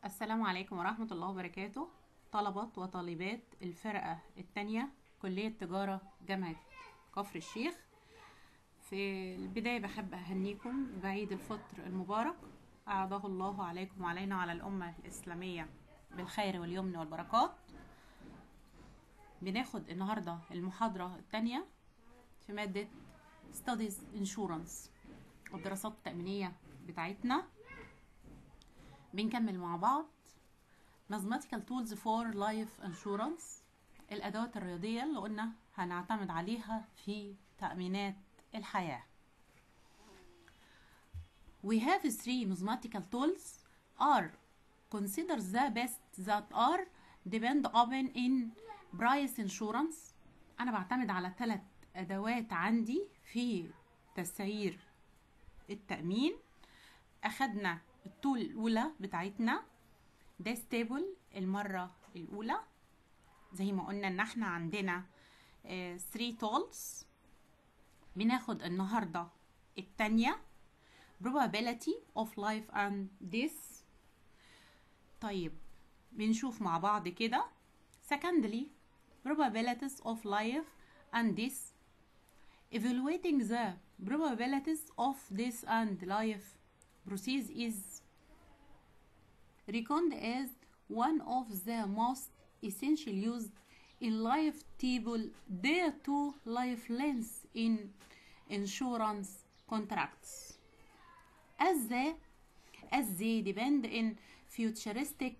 السلام عليكم ورحمة الله وبركاته طلبة وطالبات الفرقة التانية كلية تجارة جامعة كفر الشيخ في البداية بحب أهنيكم بعيد الفطر المبارك أعاده الله عليكم وعلينا وعلى الأمة الإسلامية بالخير واليمن والبركات بناخد النهاردة المحاضرة التانية في مادة Studies Insurance الدراسات التأمينية بتاعتنا بنكمل مع بعض Mathematical Tools for Life Insurance الأدوات الرياضية اللي قلنا هنعتمد عليها في تأمينات الحياة We have three mathematical tools are consider the best that are depend upon in price insurance أنا بعتمد على ثلاث أدوات عندي في تسعير التأمين أخدنا التول الأولى بتاعتنا ده ستيبل المرة الأولى زي ما قلنا إن احنا عندنا 3 تولز بناخد النهاردة التانية probability of life and death طيب بنشوف مع بعض كده secondly probabilities of life and death evaluating the probabilities of death and life process is reckoned as one of the most essential used in life table due to life length in insurance contracts as they as they depend in futuristic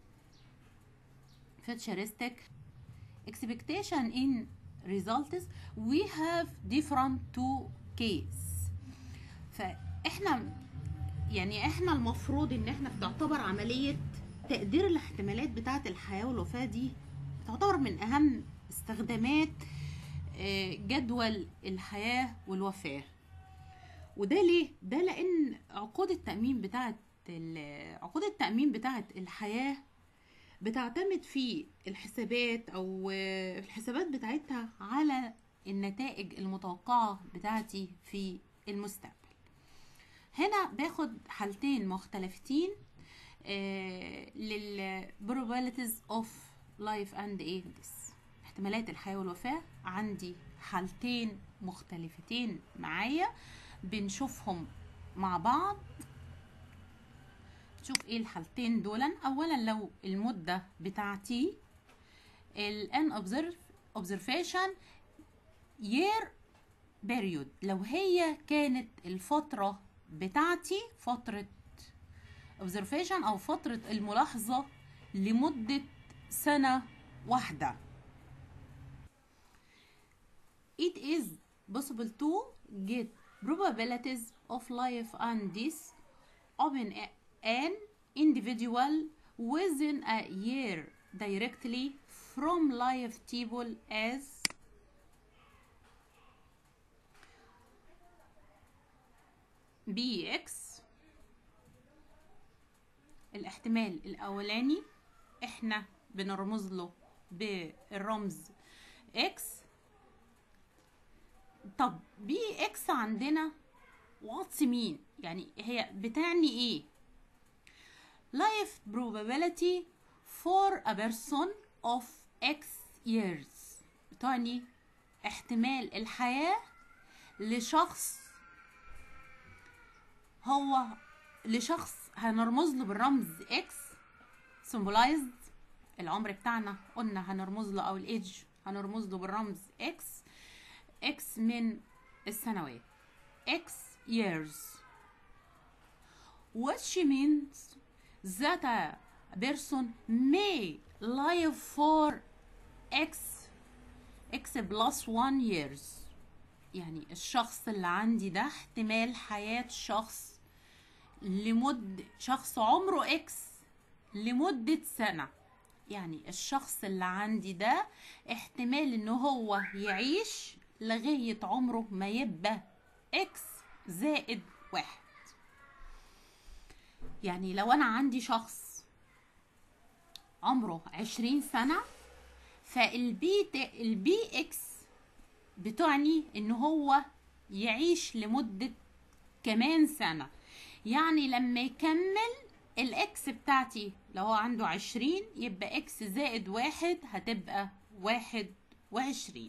futuristic expectation in results we have different two case فاحنا يعني احنا المفروض ان احنا بتعتبر عملية تقدير الاحتمالات بتاعة الحياة والوفاة دي تعتبر من اهم استخدامات جدول الحياة والوفاة وده ليه؟ ده لان عقود التأمين بتاعة عقود التأمين بتاعة الحياة بتعتمد في الحسابات او الحسابات بتاعتها على النتائج المتوقعة بتاعتي في المستقبل هنا باخد حالتين مختلفتين آه لل probabilities of life and death احتمالات الحياة والوفاة عندي حالتين مختلفتين معايا بنشوفهم مع بعض شوف ايه الحالتين دولا اولا لو المدة بتاعتي ال n observe observation year period لو هي كانت الفترة بتاعتي فترة observation أو فترة الملاحظة لمدة سنة واحدة It is possible to get probabilities of life and death upon an individual within a year directly from life table as بي اكس الاحتمال الاولاني احنا بنرمز له بالرمز اكس طب بي اكس عندنا واتس مين يعني هي بتعني ايه life probability for a person of x years بتعني احتمال الحياة لشخص هو لشخص هنرمز له بالرمز اكس symbolized العمر بتاعنا قلنا هنرمز له او الايدج هنرمز له بالرمز اكس اكس من السنوات اكس years which means that a person may live for x x plus one years يعني الشخص اللي عندي ده احتمال حياة شخص لمدة شخص عمره اكس لمدة سنة يعني الشخص اللي عندي ده احتمال ان هو يعيش لغاية عمره ما يبقى اكس زائد واحد يعني لو انا عندي شخص عمره عشرين سنة فالبي البي اكس بتعني ان هو يعيش لمدة كمان سنة يعني لما يكمل الاكس اكس بتاعتي لو هو عنده عشرين يبقى اكس زائد واحد هتبقى واحد وعشرين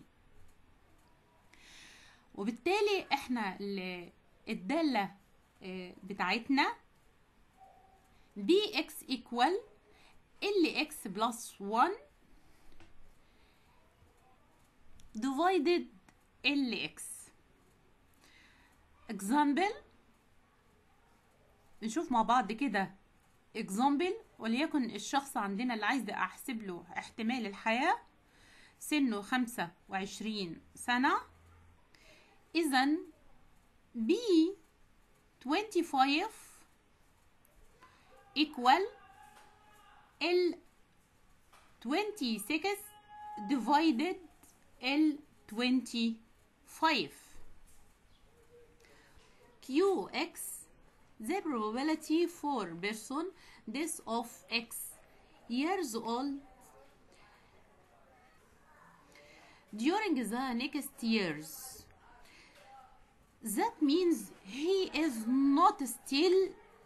وبالتالي احنا ال- الدالة آه، بتاعتنا بي اكس ايكوال ال اكس بلس 1 divided ال اكس example نشوف مع بعض كده example وليكن الشخص عندنا اللي عايز احسب له احتمال الحياة سنه خمسة وعشرين سنة إذا B 25 equal ال 26 divided ال 25 QX the probability for person this of X years old during the next years that means he is not still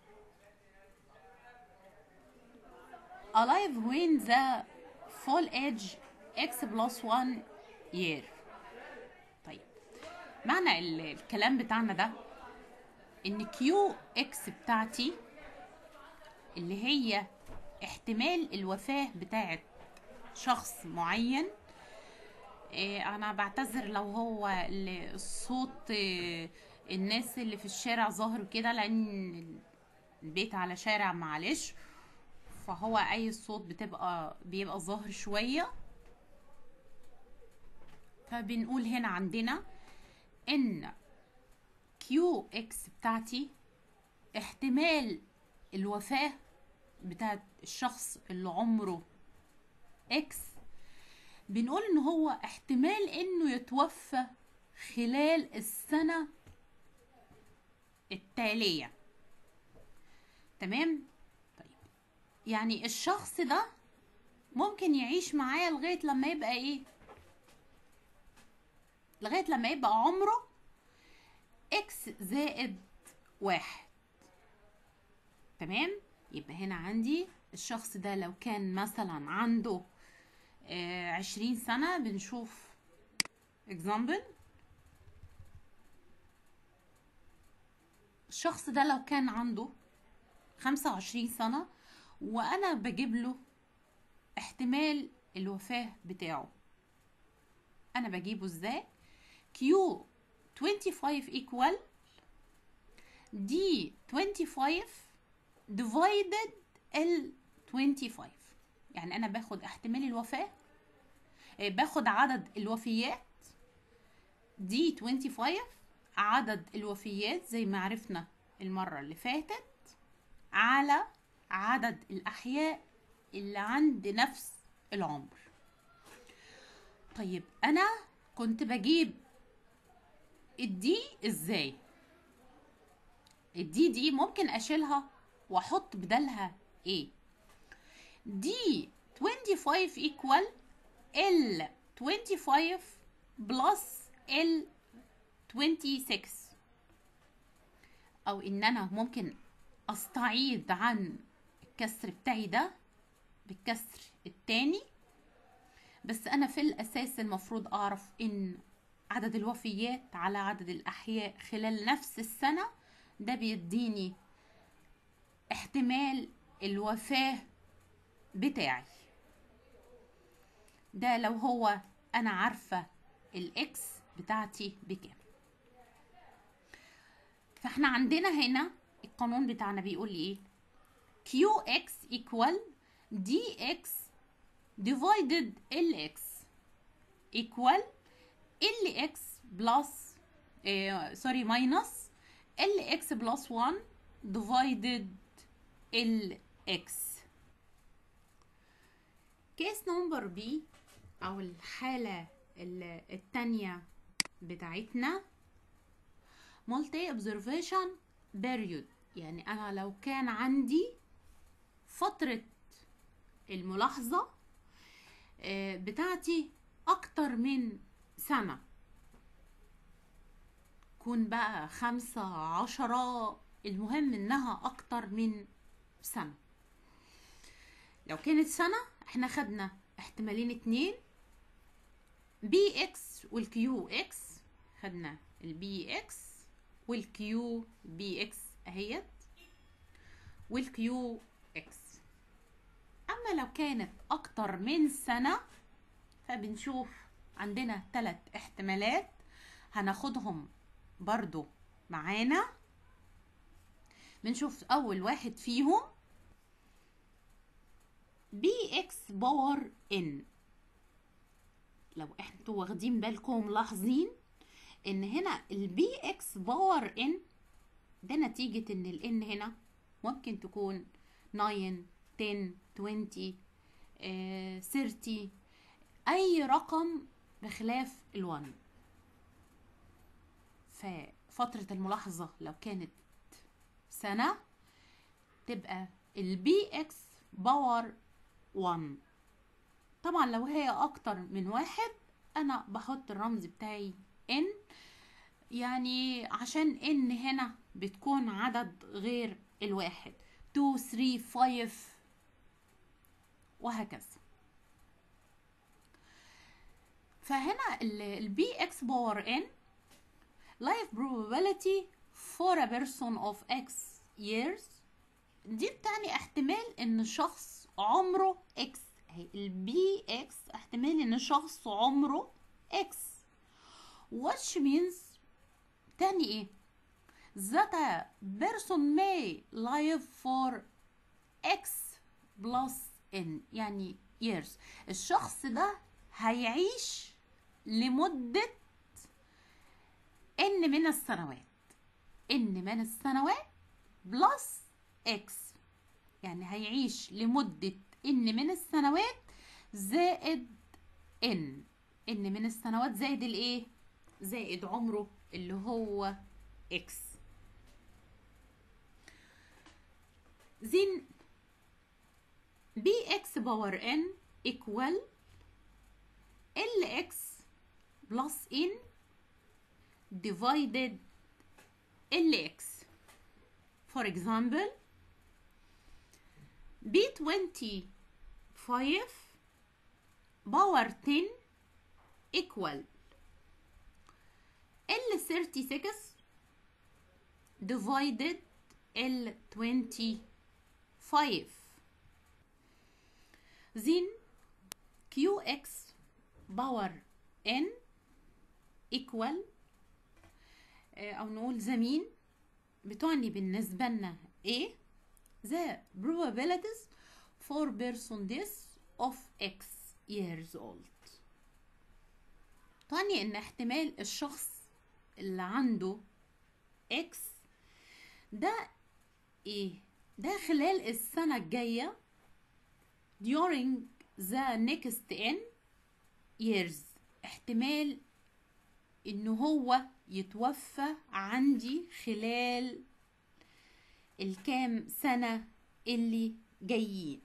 alive when the full age x plus 1 year طيب معنى ال- الكلام بتاعنا ده ان كيو اكس بتاعتي اللي هي احتمال الوفاة بتاعت شخص معين إيه، انا بعتذر لو هو ال- الصوت إيه، الناس اللي في الشارع ظاهر كده لان البيت على شارع معلش فهو اي صوت بتبقى بيبقى ظاهر شوية فبنقول هنا عندنا ان كيو اكس بتاعتي احتمال الوفاة بتاعت الشخص اللي عمره اكس بنقول ان هو احتمال انه يتوفى خلال السنة التالية تمام طيب يعني الشخص ده ممكن يعيش معايا لغاية لما يبقى ايه لغاية لما يبقى عمره اكس زائد واحد تمام يبقى هنا عندي الشخص ده لو كان مثلا عنده آه، عشرين سنة بنشوف example الشخص ده لو كان عنده خمسة وعشرين سنة وأنا بجيب له احتمال الوفاة بتاعه أنا بجيبه ازاي Q 25 equal D 25 divided ال 25 يعني انا باخد احتمال الوفاة آه، باخد عدد الوفيات دي 25 عدد الوفيات زي ما عرفنا المرة اللي فاتت على عدد الأحياء اللي عند نفس العمر طيب أنا كنت بجيب الدي ازاي الدي دي ممكن أشيلها وأحط بدلها ايه دي 25 equal ال 25 بلس ال 26 او ان انا ممكن استعيض عن الكسر بتاعي ده بالكسر التاني بس انا في الاساس المفروض اعرف ان عدد الوفيات على عدد الاحياء خلال نفس السنة ده بيديني احتمال الوفاة بتاعي ده لو هو انا عارفة الاكس بتاعتي بكام فاحنا عندنا هنا القانون بتاعنا بيقول لي ايه qx equal dx divided lx equal lx plus eh, sorry minus lx plus 1 divided lx كيس نمبر بي او الحالة ال- التانية بتاعتنا multi observation period يعني انا لو كان عندي فترة الملاحظة آه، بتاعتي اكتر من سنة كون بقى خمسة عشرة المهم انها اكتر من سنة لو كانت سنة احنا خدنا احتمالين اتنين بي اكس والكيو اكس خدنا البي اكس والكيو بي اكس اهيت والكيو اكس اما لو كانت اكتر من سنة فبنشوف عندنا ثلاث احتمالات هناخدهم برضو معانا بنشوف اول واحد فيهم بي اكس باور ان لو انتوا واخدين بالكم ملاحظين ان هنا البي اكس باور ان ده نتيجة ان الان هنا ممكن تكون 9 10 20 آه، 30 اي رقم بخلاف الوان ففترة الملاحظة لو كانت سنة تبقى البي اكس باور 1 طبعا لو هي اكتر من واحد انا بحط الرمز بتاعي ان يعني عشان ان هنا بتكون عدد غير الواحد 2 3 5 وهكذا فهنا البي اكس باور ان life probability for a person of x years دي بتعني احتمال ان شخص عمره x اهي البي اكس احتمال ان شخص عمره x which means تاني ايه that a person may live for x plus n يعني years الشخص ده هيعيش لمدة ان من السنوات ان من السنوات بلس اكس يعني هيعيش لمدة ان من السنوات زائد ان ان من السنوات زائد الايه زائد عمره اللي هو اكس زين بي اكس باور ان ايكوال ال اكس بلس ان divided lx for example b25 power 10 equal l36 divided l25 then qx power n equal او نقول زمين بتعني بالنسبه لنا ايه the probabilities for person death of x years old تعني ان احتمال الشخص اللي عنده x ده ايه ده خلال السنة الجاية during the next n years احتمال ان هو يتوفى عندي خلال الكام سنة اللي جايين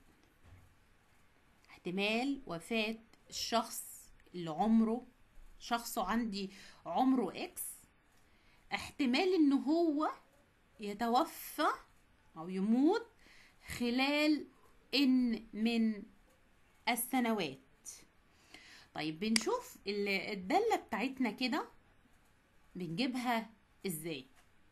احتمال وفاة الشخص اللي عمره شخصه عندي عمره اكس احتمال ان هو يتوفى او يموت خلال ان من السنوات طيب بنشوف الدالة بتاعتنا كده بنجيبها ازاي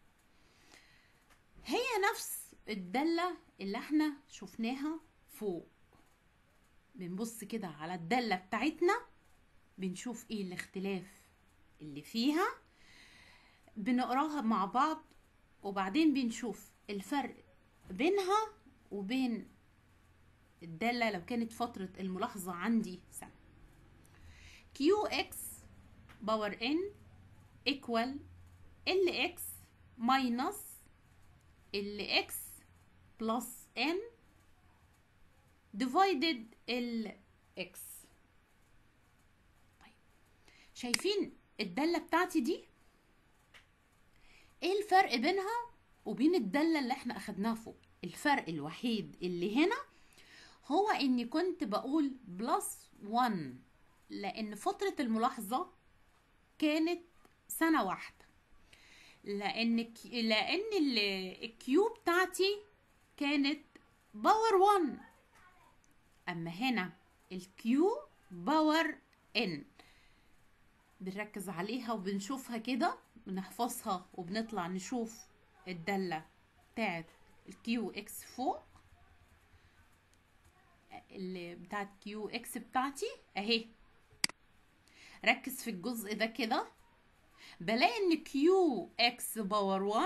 هي نفس الدالة اللي احنا شفناها فوق بنبص كده على الدالة بتاعتنا بنشوف ايه الاختلاف اللي فيها بنقراها مع بعض وبعدين بنشوف الفرق بينها وبين الدالة لو كانت فترة الملاحظة عندي سنة qx باور n equal lx minus lx plus n divided lx طيب شايفين الدالة بتاعتي دي ايه الفرق بينها وبين الدالة اللي احنا اخدناها فوق الفرق الوحيد اللي هنا هو اني كنت بقول بلس 1 لان فترة الملاحظة كانت سنة واحدة لان لان الكيو بتاعتي كانت باور 1 اما هنا الكيو باور ان بنركز عليها وبنشوفها كده بنحفظها وبنطلع نشوف الدالة بتاعت الكيو اكس فوق اللي بتاعت كيو اكس بتاعتي اهي ركز في الجزء ده كده بلاقي ان كيو اكس باور 1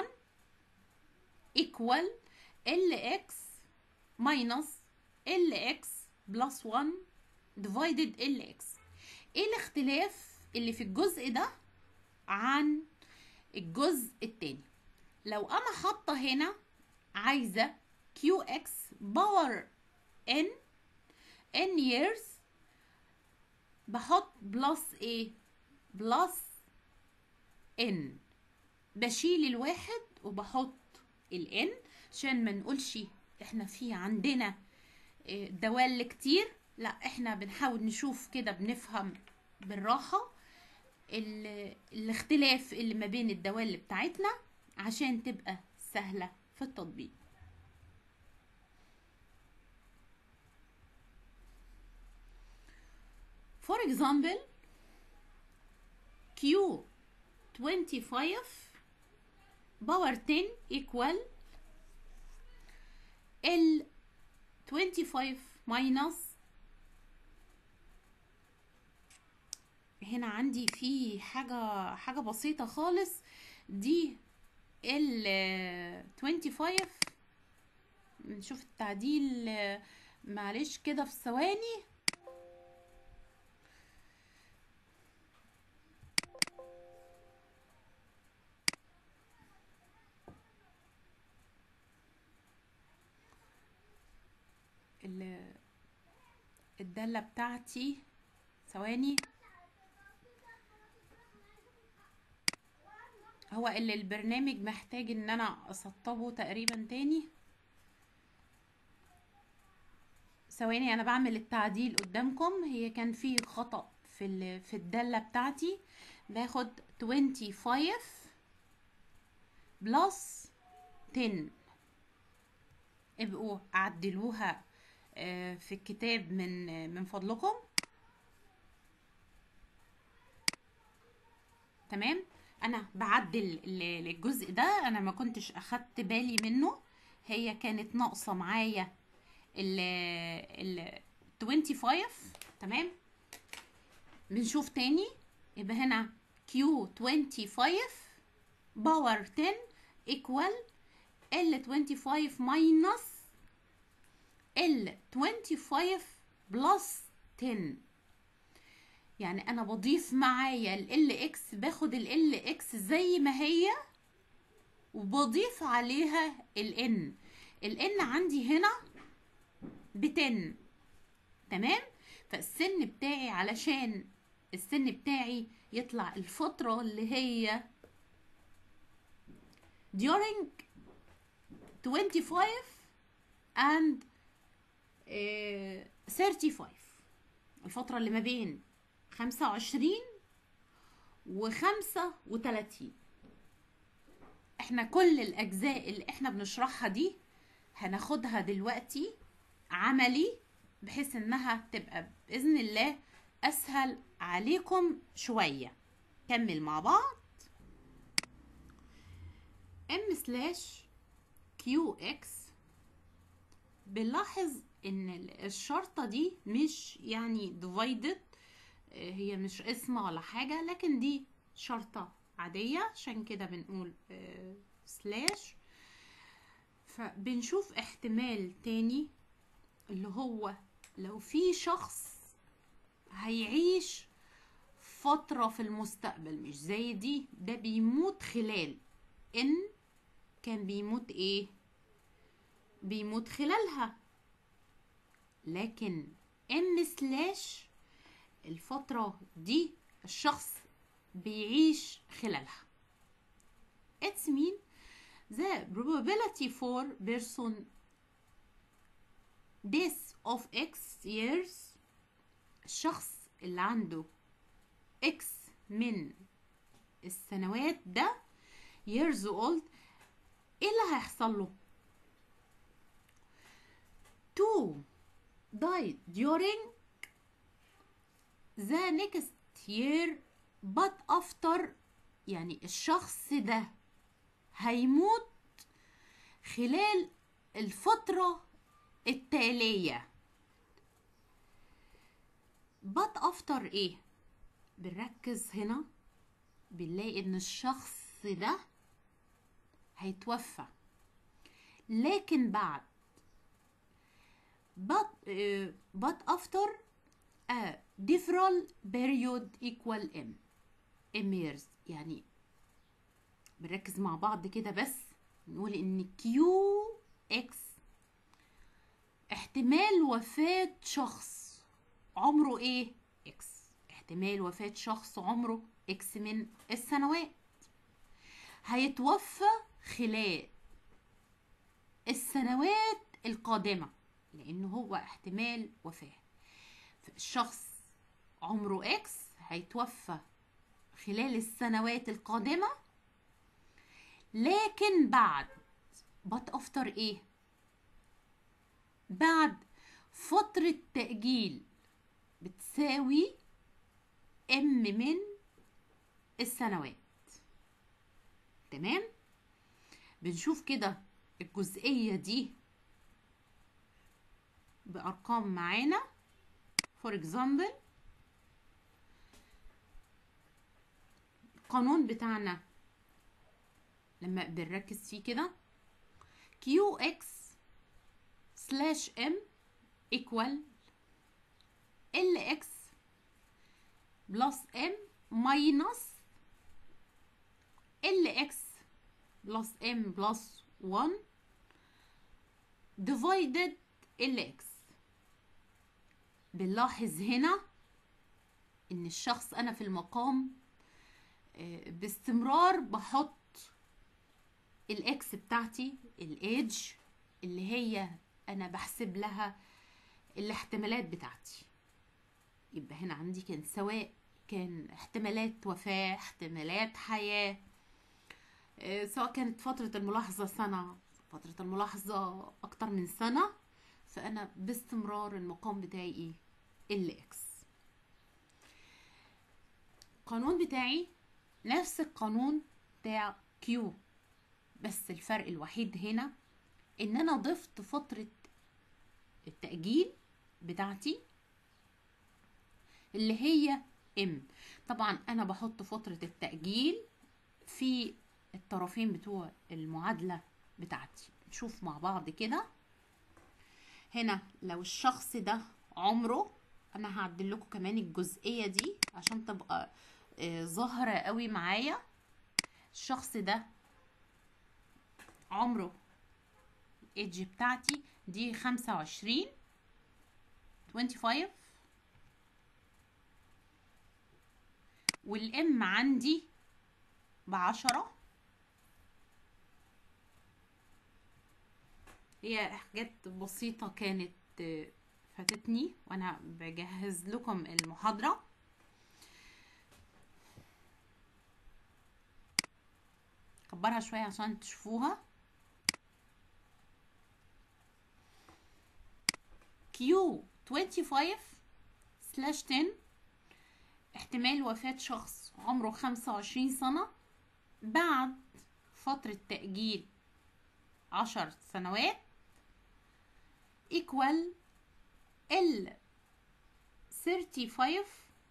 equal ال اكس minus ال اكس بلس 1 divided ال اكس ايه الاختلاف اللي في الجزء ده عن الجزء التاني لو انا حاطه هنا عايزه كيو اكس باور ان n years بحط بلس ايه بلس n بشيل الواحد وبحط ال n عشان ما نقولش احنا في عندنا إيه، دوال كتير لا احنا بنحاول نشوف كده بنفهم بالراحة ال- الاختلاف اللي ما بين الدوال بتاعتنا عشان تبقى سهلة في التطبيق For example, Q 25 power 10 equal L 25 minus هنا عندي في حاجة حاجة بسيطة خالص دي ال 25 نشوف التعديل آه، معلش كده في ثواني ال- الدالة بتاعتي ثواني هو اللي البرنامج محتاج ان انا اسطبه تقريبا تاني ثواني انا بعمل التعديل قدامكم هي كان في خطأ في ال- في الدالة بتاعتي باخد 25 بلس 10 ابقوا عدلوها آه، في الكتاب من آه، من فضلكم تمام انا بعدل ال- الجزء ده انا ما كنتش اخدت بالي منه هي كانت ناقصه معايا ال ال 25 تمام بنشوف تاني يبقى هنا Q 25 باور 10 equal L 25 minus ال 25 بلس 10 يعني انا بضيف معايا ال اكس باخد ال اكس زي ما هي وبضيف عليها ال n ال n عندي هنا ب 10 تمام فالسن بتاعي علشان السن بتاعي يطلع الفترة اللي هي during 25 and آه، 35 الفترة اللي ما بين 25 و 35 احنا كل الأجزاء اللي احنا بنشرحها دي هناخدها دلوقتي عملي بحيث انها تبقى بإذن الله أسهل عليكم شوية كمل مع بعض ام سلاش كيو اكس بنلاحظ ان ال- الشرطة دي مش يعني divided آه، هي مش اسم ولا حاجة لكن دي شرطة عادية عشان كده بنقول سلاش فبنشوف احتمال تاني اللي هو لو في شخص هيعيش فترة في المستقبل مش زي دي ده بيموت خلال ان كان بيموت ايه بيموت خلالها لكن ام سلاش الفترة دي الشخص بيعيش خلالها It's mean the probability for person death of x years الشخص اللي عنده x من السنوات ده years old ايه اللي هيحصل له 2 died during the next year but after يعني الشخص ده هيموت خلال الفترة التالية but after ايه بنركز هنا بنلاقي ان الشخص ده هيتوفى لكن بعد but, uh, but after a different period equal m m years يعني بنركز مع بعض كده بس نقول ان كيو اكس احتمال وفاة شخص عمره ايه اكس احتمال وفاة شخص عمره اكس من السنوات هيتوفى خلال السنوات القادمة لأن هو احتمال وفاة الشخص عمره اكس هيتوفى خلال السنوات القادمة لكن بعد but after ايه بعد فترة تأجيل بتساوي ام من السنوات تمام بنشوف كده الجزئية دي بأرقام معانا for example القانون بتاعنا لما بنركز فيه كده qx slash m equal lx plus m minus lx plus m plus 1 divided lx بنلاحظ هنا ان الشخص انا في المقام باستمرار بحط الاكس بتاعتي الايدج اللي هي انا بحسب لها الاحتمالات بتاعتي يبقى هنا عندي كان سواء كان احتمالات وفاة احتمالات حياة سواء كانت فترة الملاحظة سنة فترة الملاحظة أكتر من سنة فأنا باستمرار المقام بتاعي إيه؟ ال إكس القانون بتاعي نفس القانون بتاع كيو بس الفرق الوحيد هنا إن أنا ضفت فترة التأجيل بتاعتي اللي هي ام طبعا أنا بحط فترة التأجيل في الطرفين بتوع المعادلة بتاعتي نشوف مع بعض كده هنا لو الشخص ده عمره انا هعدل لكم كمان الجزئيه دي عشان تبقى آه ظاهره قوي معايا الشخص ده عمره الايدج بتاعتي دي خمسة وعشرين 25 والام عندي بعشرة هي حاجات بسيطة كانت فاتتني وانا بجهز لكم المحاضرة كبرها شوية عشان تشوفوها كيو 25 سلاش 10 احتمال وفاة شخص عمره 25 سنة بعد فترة تأجيل عشر سنوات equal ال 35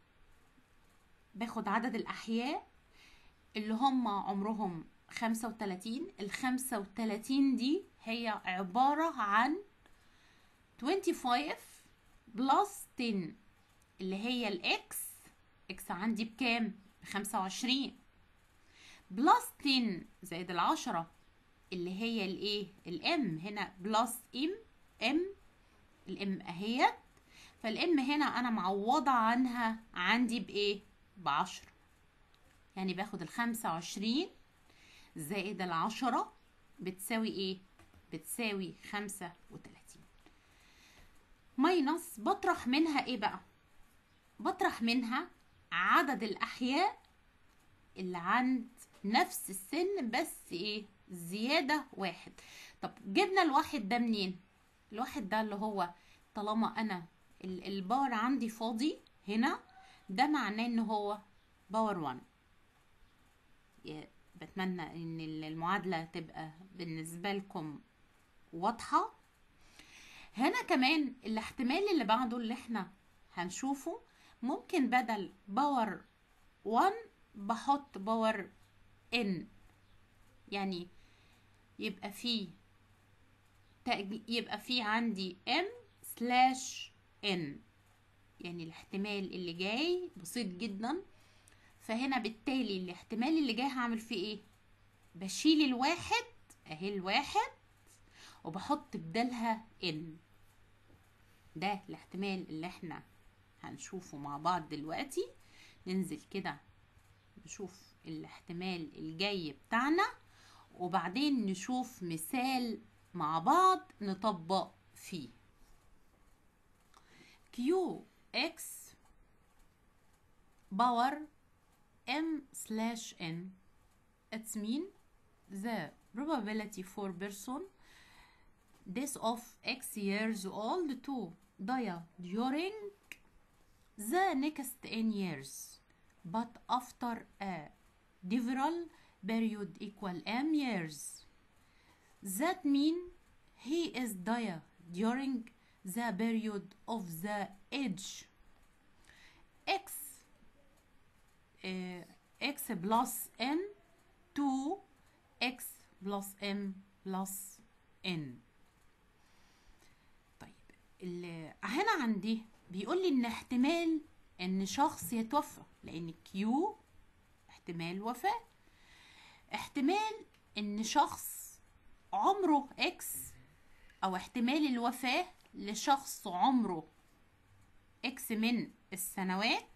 باخد عدد الأحياء اللي هم عمرهم 35 ال 35 دي هي عبارة عن 25 بلس 10 اللي هي الاكس اكس عندي بكام؟ بخمسة وعشرين بلس 10 زائد العشرة اللي هي الايه؟ الام هنا بلس ام ام الام اهيت فالام هنا انا معوضة عنها عندي بايه؟ بعشرة يعني باخد الخمسة وعشرين زائد العشرة بتساوي ايه؟ بتساوي خمسة وتلاتين ماينس بطرح منها ايه بقى؟ بطرح منها عدد الأحياء اللي عند نفس السن بس ايه زيادة واحد طب جبنا الواحد ده منين الواحد ده اللي هو طالما انا ال- الباور عندي فاضي هنا ده معناه ان هو باور 1 يا- بتمنى ان ال- المعادلة تبقى بالنسبة لكم واضحة هنا كمان الاحتمال اللي بعده اللي احنا هنشوفه ممكن بدل باور 1 بحط باور ان يعني يبقى فيه تأج- يبقى في عندي m سلاش n يعني الاحتمال اللي جاي بسيط جدا فهنا بالتالي الاحتمال اللي جاي هعمل فيه ايه بشيل الواحد اهي الواحد وبحط بدالها n ده الاحتمال اللي احنا هنشوفه مع بعض دلوقتي ننزل كده نشوف الاحتمال الجاي بتاعنا وبعدين نشوف مثال مع بعض نطبق فيه كيو اكس باور m slash n it's mean the probability for person this of x years old to die during the next n years but after a different period equal m years that mean he is die during the period of the age x uh, x plus n to x plus m plus n طيب ال- هنا عندي بيقول لي ان احتمال ان شخص يتوفى لان كيو احتمال وفاة احتمال ان شخص عمره اكس او احتمال الوفاة لشخص عمره اكس من السنوات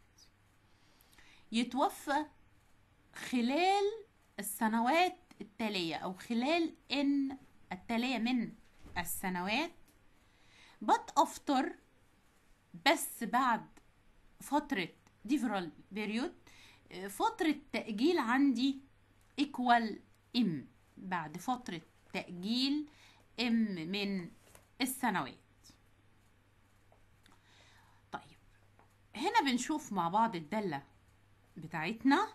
يتوفى خلال السنوات التالية او خلال ان التالية من السنوات but after بس بعد فترة different period آه، فترة تأجيل عندي equal m بعد فترة تأجيل m من السنوات طيب هنا بنشوف مع بعض الدالة بتاعتنا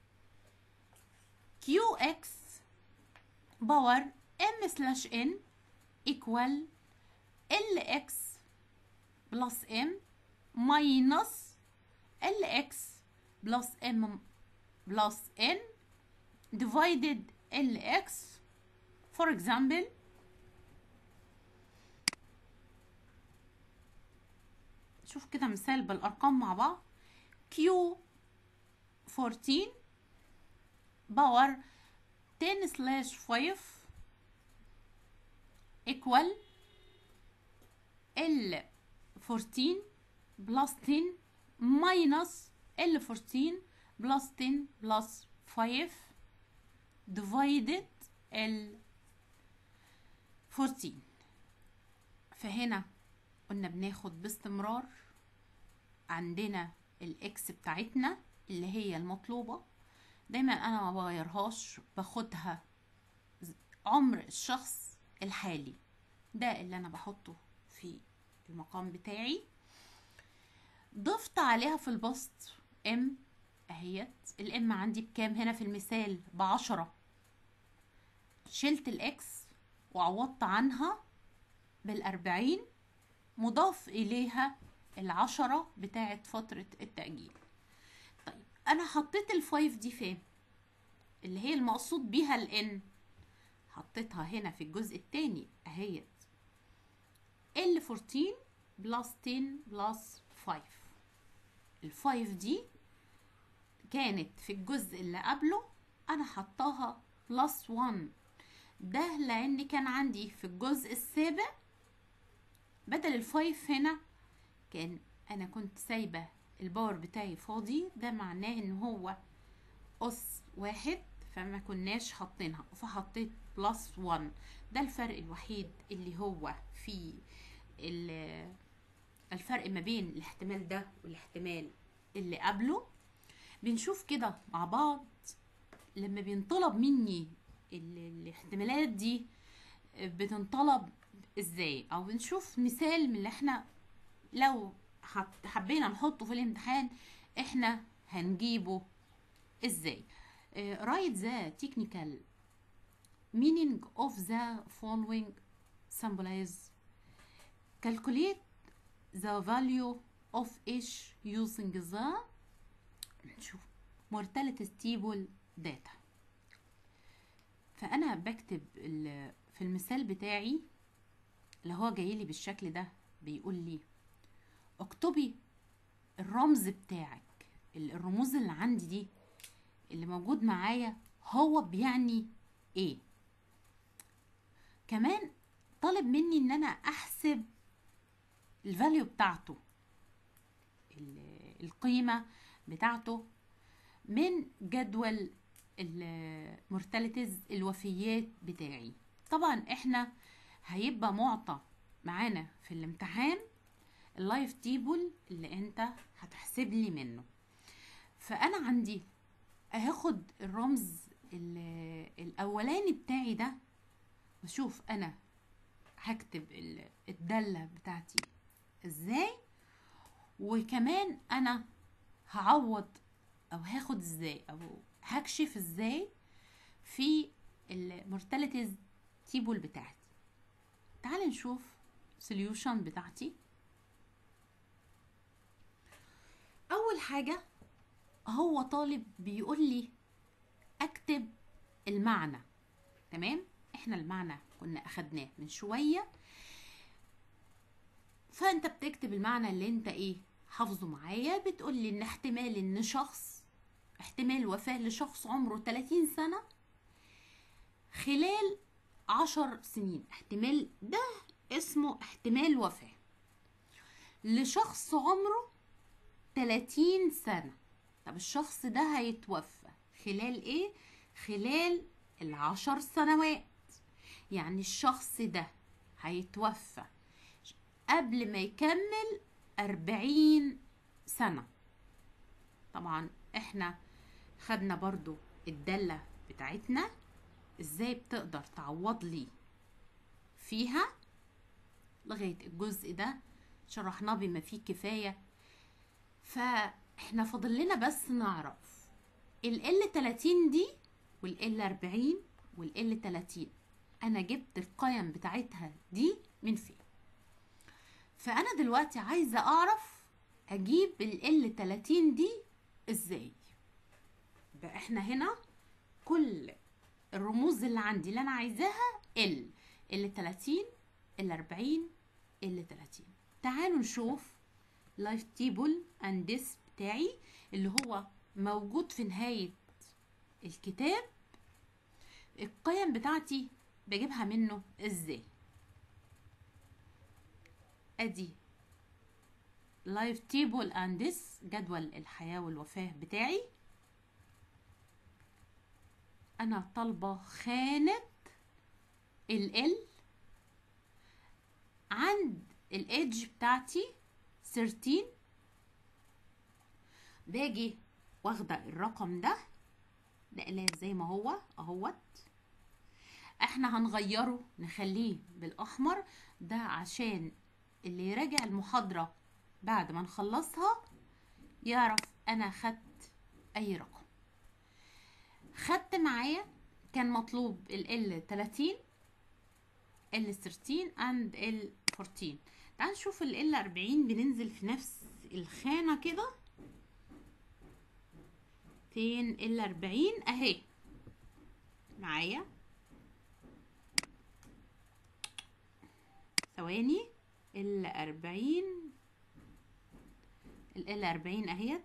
qx باور m slash n equal lx plus m minus lx plus m plus n divided lx for example شوف كده مثال بالارقام مع بعض q 14 باور 10 slash 5 equal ال 14 plus 10 minus ال 14 plus 10 plus 5 divided ال 14 فهنا قلنا بناخد باستمرار عندنا الاكس بتاعتنا اللي هي المطلوبة دايما انا ما بغيرهاش باخدها ز- عمر الشخص الحالي ده اللي انا بحطه في المقام بتاعي ضفت عليها في البسط ام اهيت الام عندي بكام هنا في المثال بعشرة شلت الاكس وعوضت عنها بالأربعين مضاف إليها العشرة بتاعة فترة التأجيل طيب أنا حطيت الفايف دي فين اللي هي المقصود بيها الان حطيتها هنا في الجزء التاني اهيت ال 14 بلس 10 بلس 5 الفايف دي كانت في الجزء اللي قبله انا حطاها بلس 1 ده لان كان عندي في الجزء السابع بدل الفايف هنا كان انا كنت سايبه الباور بتاعي فاضي ده معناه ان هو اس واحد فما كناش حاطينها فحطيت بلس 1 ده الفرق الوحيد اللي هو في ال- الفرق ما بين الاحتمال ده والاحتمال اللي قبله بنشوف كده مع بعض لما بينطلب مني ال- الاحتمالات دي بتنطلب ازاي او بنشوف مثال من اللي احنا لو حط- حبينا نحطه في الامتحان احنا هنجيبه ازاي آه، write the technical meaning of the following symbolize calculate the value of each using the نشوف mortality table data فانا بكتب ال- في المثال بتاعي اللي هو جاي لي بالشكل ده بيقول لي اكتبي الرمز بتاعك ال- الرموز اللي عندي دي اللي موجود معايا هو بيعني ايه كمان طالب مني ان انا احسب الفاليو بتاعته ال- القيمة بتاعته من جدول المورتاليتيز الوفيات بتاعي طبعا احنا هيبقى معطى معانا في الامتحان اللايف تيبل اللي انت هتحسب لي منه فانا عندي هاخد الرمز ال- الاولاني بتاعي ده واشوف انا هكتب ال- الدالة بتاعتي ازاي وكمان انا هعوض او هاخد ازاي او هكشف ازاي في المورتاليتيز تيبل بتاعتي تعال نشوف سوليوشن بتاعتي اول حاجة هو طالب بيقول لي اكتب المعنى تمام احنا المعنى كنا اخدناه من شوية فانت بتكتب المعنى اللي انت ايه حافظه معايا بتقول لي ان احتمال ان شخص احتمال وفاة لشخص عمره 30 سنة خلال عشر سنين احتمال ده اسمه احتمال وفاة لشخص عمره 30 سنة طب الشخص ده هيتوفى خلال ايه خلال العشر سنوات يعني الشخص ده هيتوفى قبل ما يكمل أربعين سنة طبعا احنا خدنا برضو الدالة بتاعتنا ازاي بتقدر تعوض لي فيها لغاية الجزء ده شرحناه بما فيه كفاية فاحنا فاضل لنا بس نعرف ال L 30 دي وال L 40 وال L 30 انا جبت القيم بتاعتها دي من فين فانا دلوقتي عايزة اعرف اجيب ال L 30 دي ازاي بقى احنا هنا كل الرموز اللي عندي اللي انا عايزاها ال ال 30 ال 40 ال 30 تعالوا نشوف لايف تيبل اند ديس بتاعي اللي هو موجود في نهاية الكتاب القيم بتاعتي بجيبها منه ازاي ادي لايف تيبل اند ديس جدول الحياة والوفاة بتاعي انا طالبة خانة ال ال عند الايدج بتاعتي 13 باجي واخدة الرقم ده نقلاه زي ما هو اهوت احنا هنغيره نخليه بالاحمر ده عشان اللي يراجع المحاضرة بعد ما نخلصها يعرف انا خدت اي رقم خدت معايا كان مطلوب ال L 30 ال 13 and ال 14 تعال نشوف ال L 40 بننزل في نفس الخانة كده فين ال 40 اهي معايا ثواني ال 40 ال L 40 اهيت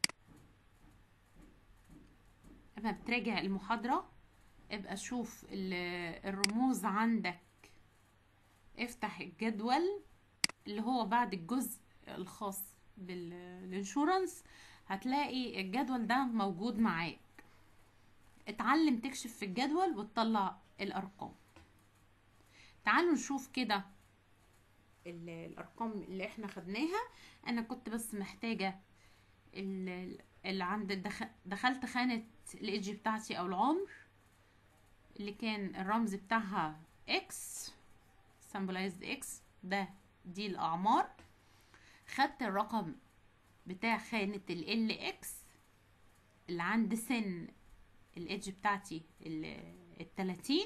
اما بتراجع المحاضرة ابقى شوف ال- الرموز عندك افتح الجدول اللي هو بعد الجزء الخاص بالانشورنس هتلاقي الجدول ده موجود معاك اتعلم تكشف في الجدول وتطلع الارقام تعالوا نشوف كده ال- الارقام اللي احنا خدناها انا كنت بس محتاجة ال- اللي عند دخ- دخلت خانة الايدج بتاعتي او العمر اللي كان الرمز بتاعها اكس symbolized اكس ده دي الاعمار خدت الرقم بتاع خانة ال LX اللي عند سن الايدج بتاعتي التلاتين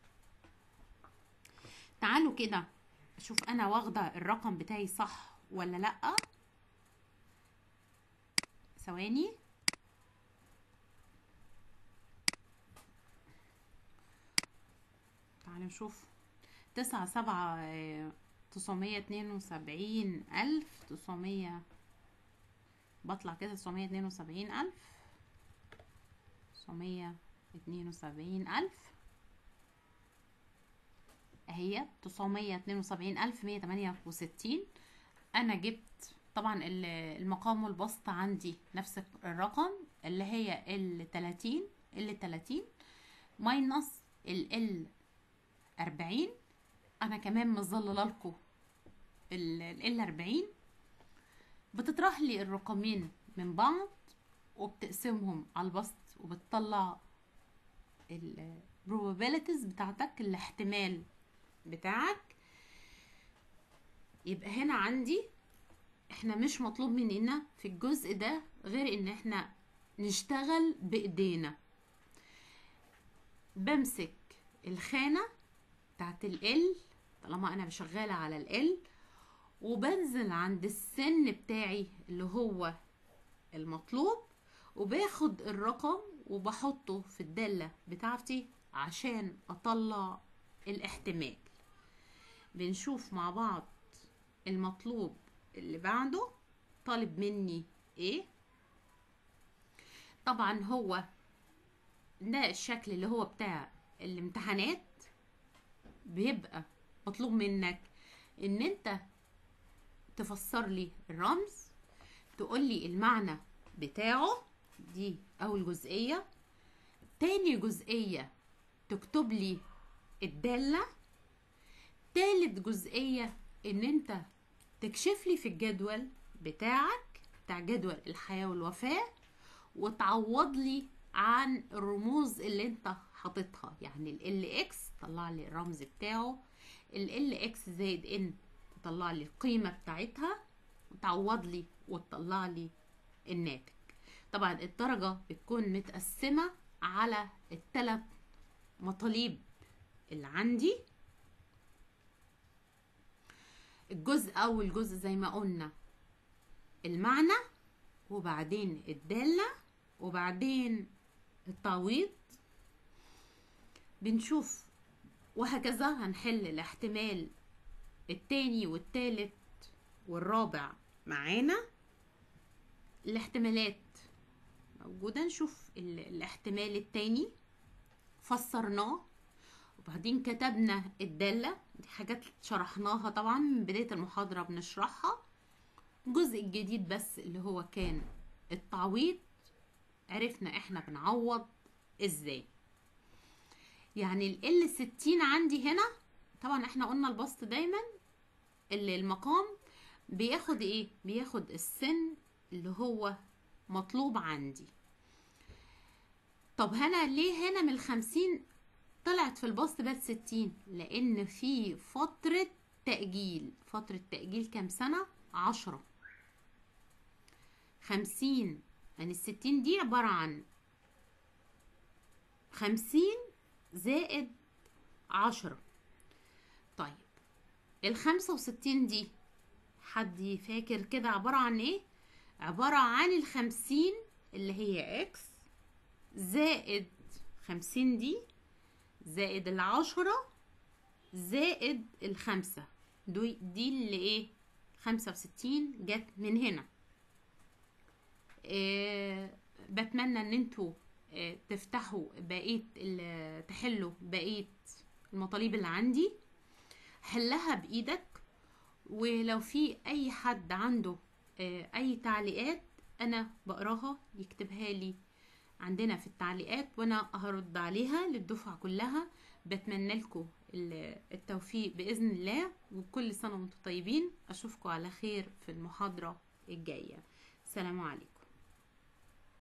تعالوا كده اشوف انا واخده الرقم بتاعي صح ولا لا ثواني تعالوا نشوف تسعة سبعة تسعمية اتنين وسبعين ألف تسعمية بطلع كده تسعمية اتنين وسبعين ألف تسعمية اتنين وسبعين ألف اهي تسعمية اتنين وسبعين ألف مية تمانية وستين أنا جبت طبعا المقام والبسط عندي نفس الرقم اللي هي التلاتين التلاتين ماينص ال أربعين أنا كمان مظلله لكم ال أربعين بتطرح لي الرقمين من بعض وبتقسمهم على البسط وبتطلع ال probabilities بتاعتك الاحتمال بتاعك يبقى هنا عندي احنا مش مطلوب مننا في الجزء ده غير ان احنا نشتغل بايدينا بمسك الخانة بتاعت ال طالما انا شغالة على ال وبنزل عند السن بتاعي اللي هو المطلوب وباخد الرقم وبحطه في الدالة بتاعتي عشان اطلع الاحتمال بنشوف مع بعض المطلوب اللي بعده طالب مني ايه طبعا هو ده الشكل اللي هو بتاع الامتحانات بيبقى مطلوب منك ان انت تفسر لي الرمز تقول لي المعنى بتاعه دي اول جزئية تاني جزئية تكتب لي الدالة تالت جزئية ان انت تكشف لي في الجدول بتاعك بتاع جدول الحياة والوفاة وتعوض لي عن الرموز اللي انت حاططها يعني ال اكس طلع لي الرمز بتاعه ال اكس زائد ان تطلع لي القيمة بتاعتها وتعوض لي وتطلع لي الناتج طبعا الدرجة بتكون متقسمة على الثلاث مطالب اللي عندي الجزء اول جزء زي ما قلنا المعنى وبعدين الدالة وبعدين التعويض بنشوف وهكذا هنحل الاحتمال التاني والتالت والرابع معانا الاحتمالات موجودة نشوف الاحتمال التاني فسرناه وبعدين كتبنا الدالة دي حاجات شرحناها طبعا من بداية المحاضرة بنشرحها الجزء الجديد بس اللي هو كان التعويض عرفنا احنا بنعوض ازاي يعني ال ستين عندي هنا طبعا احنا قلنا البسط دايما اللي المقام بياخد ايه بياخد السن اللي هو مطلوب عندي طب هنا ليه هنا من الخمسين طلعت في البسط بقت ستين لان في فترة تأجيل فترة تأجيل كام سنة عشرة خمسين يعني الستين دي عبارة عن خمسين زائد عشرة طيب الخمسة وستين دي حد فاكر كده عبارة عن ايه عبارة عن الخمسين اللي هي اكس زائد خمسين دي زائد العشرة زائد الخمسة دي, دي اللي ايه خمسة وستين جت من هنا إيه بتمنى ان انتوا إيه تفتحوا بقية تحلوا بقية المطالب اللي عندي حلها بايدك ولو في اي حد عنده إيه اي تعليقات انا بقراها يكتبها لي عندنا في التعليقات وانا هرد عليها للدفعة كلها بتمنى لكم التوفيق بإذن الله وكل سنة وانتم طيبين أشوفكم على خير في المحاضرة الجاية سلام عليكم